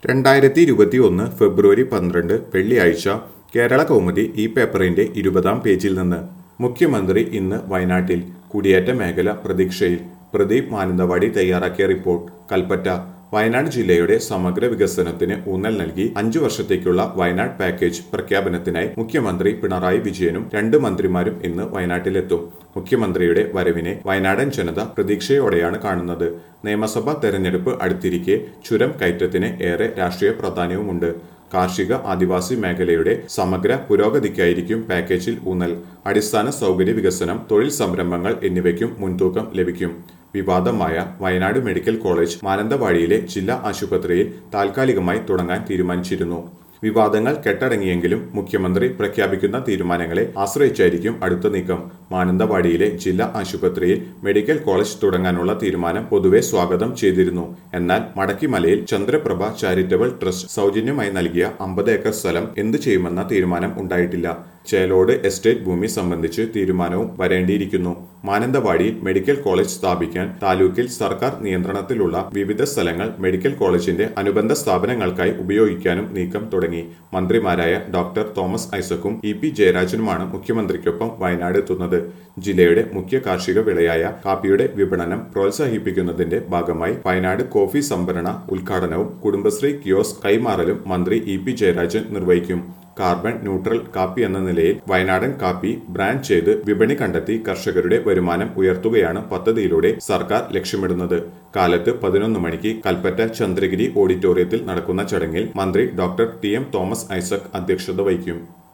രണ്ടായിരത്തി ഇരുപത്തി ഒന്ന് ഫെബ്രുവരി പന്ത്രണ്ട് വെള്ളിയാഴ്ച കേരള കൗമുദി ഈ പേപ്പറിന്റെ ഇരുപതാം പേജിൽ നിന്ന് മുഖ്യമന്ത്രി ഇന്ന് വയനാട്ടിൽ കുടിയേറ്റ മേഖല പ്രതീക്ഷയിൽ പ്രദീപ് മാനന്തവാടി തയ്യാറാക്കിയ റിപ്പോർട്ട് കൽപ്പറ്റ വയനാട് ജില്ലയുടെ സമഗ്ര വികസനത്തിന് ഊന്നൽ നൽകി അഞ്ചു വർഷത്തേക്കുള്ള വയനാട് പാക്കേജ് പ്രഖ്യാപനത്തിനായി മുഖ്യമന്ത്രി പിണറായി വിജയനും രണ്ട് മന്ത്രിമാരും ഇന്ന് വയനാട്ടിലെത്തും മുഖ്യമന്ത്രിയുടെ വരവിനെ വയനാടൻ ജനത പ്രതീക്ഷയോടെയാണ് കാണുന്നത് നിയമസഭാ തെരഞ്ഞെടുപ്പ് അടുത്തിരിക്കെ ചുരം കയറ്റത്തിന് ഏറെ രാഷ്ട്രീയ പ്രാധാന്യവുമുണ്ട് കാർഷിക ആദിവാസി മേഖലയുടെ സമഗ്ര പുരോഗതിക്കായിരിക്കും പാക്കേജിൽ ഊന്നൽ അടിസ്ഥാന സൗകര്യ വികസനം തൊഴിൽ സംരംഭങ്ങൾ എന്നിവയ്ക്കും മുൻതൂക്കം ലഭിക്കും വിവാദമായ വയനാട് മെഡിക്കൽ കോളേജ് മാനന്തവാടിയിലെ ജില്ലാ ആശുപത്രിയിൽ താൽക്കാലികമായി തുടങ്ങാൻ തീരുമാനിച്ചിരുന്നു വിവാദങ്ങൾ കെട്ടടങ്ങിയെങ്കിലും മുഖ്യമന്ത്രി പ്രഖ്യാപിക്കുന്ന തീരുമാനങ്ങളെ ആശ്രയിച്ചായിരിക്കും അടുത്ത നീക്കം മാനന്തവാടിയിലെ ജില്ലാ ആശുപത്രിയിൽ മെഡിക്കൽ കോളേജ് തുടങ്ങാനുള്ള തീരുമാനം പൊതുവെ സ്വാഗതം ചെയ്തിരുന്നു എന്നാൽ മടക്കിമലയിൽ ചന്ദ്രപ്രഭ ചാരിറ്റബിൾ ട്രസ്റ്റ് സൗജന്യമായി നൽകിയ അമ്പത് ഏക്കർ സ്ഥലം എന്തു ചെയ്യുമെന്ന തീരുമാനം ഉണ്ടായിട്ടില്ല ചേലോട് എസ്റ്റേറ്റ് ഭൂമി സംബന്ധിച്ച് തീരുമാനവും വരേണ്ടിയിരിക്കുന്നു മാനന്തവാടിയിൽ മെഡിക്കൽ കോളേജ് സ്ഥാപിക്കാൻ താലൂക്കിൽ സർക്കാർ നിയന്ത്രണത്തിലുള്ള വിവിധ സ്ഥലങ്ങൾ മെഡിക്കൽ കോളേജിന്റെ അനുബന്ധ സ്ഥാപനങ്ങൾക്കായി ഉപയോഗിക്കാനും നീക്കം തുടങ്ങി മന്ത്രിമാരായ ഡോക്ടർ തോമസ് ഐസക്കും ഇ പി ജയരാജനുമാണ് മുഖ്യമന്ത്രിക്കൊപ്പം വയനാട് എത്തുന്നത് ജില്ലയുടെ മുഖ്യ കാർഷിക വിളയായ കാപ്പിയുടെ വിപണനം പ്രോത്സാഹിപ്പിക്കുന്നതിന്റെ ഭാഗമായി വയനാട് കോഫി സംഭരണ ഉദ്ഘാടനവും കുടുംബശ്രീ കിയോസ്ക് കൈമാറലും മന്ത്രി ഇ പി ജയരാജൻ നിർവഹിക്കും കാർബൺ ന്യൂട്രൽ കാപ്പി എന്ന നിലയിൽ വയനാടൻ കാപ്പി ബ്രാൻഡ് ചെയ്ത് വിപണി കണ്ടെത്തി കർഷകരുടെ വരുമാനം ഉയർത്തുകയാണ് പദ്ധതിയിലൂടെ സർക്കാർ ലക്ഷ്യമിടുന്നത് കാലത്ത് പതിനൊന്ന് മണിക്ക് കൽപ്പറ്റ ചന്ദ്രഗിരി ഓഡിറ്റോറിയത്തിൽ നടക്കുന്ന ചടങ്ങിൽ മന്ത്രി doctor T M Thomas Isaac അധ്യക്ഷത വഹിക്കും